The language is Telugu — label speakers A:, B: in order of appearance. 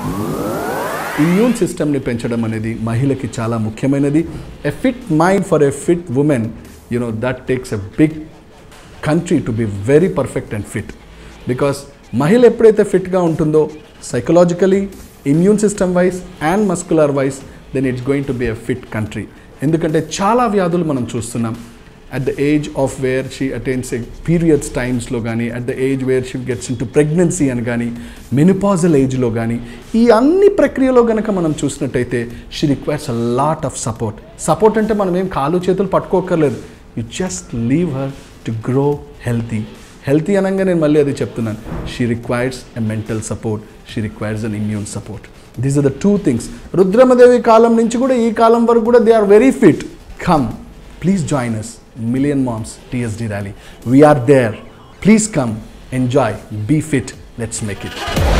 A: ఇమ్యూన్ సిస్టమ్ని పెంచడం అనేది మహిళకి చాలా ముఖ్యమైనది a fit mind for a fit women you know that takes a big country to be very perfect and fit because మహిళ ఎప్పుడైతే ఫిట్గా ఉంటుందో psychologically immune system wise and muscular wise then it's going to be a fit country ఎందుకంటే చాలా వ్యాధులు మనం చూస్తున్నాం at the age of where she attends periods టైమ్స్లో కానీ at the age where she gets into pregnancy అని కానీ మెనిపాజల్ ఏజ్లో కానీ ఈ అన్ని ప్రక్రియలో కనుక మనం చూసినట్టయితే she requires a lot of support support అంటే మనం ఏం కాలు చేతులు పట్టుకోకర్లేదు you just leave her to grow healthy healthy అనగా నేను మళ్ళీ అది చెప్తున్నాను she requires a mental support she requires an immune support these are the two things Rudramadevi కాలం నుంచి కూడా ఈ కాలం వరకు కూడా they are very fit come please join us million moms TSD rally we are there please come enjoy be fit let's make it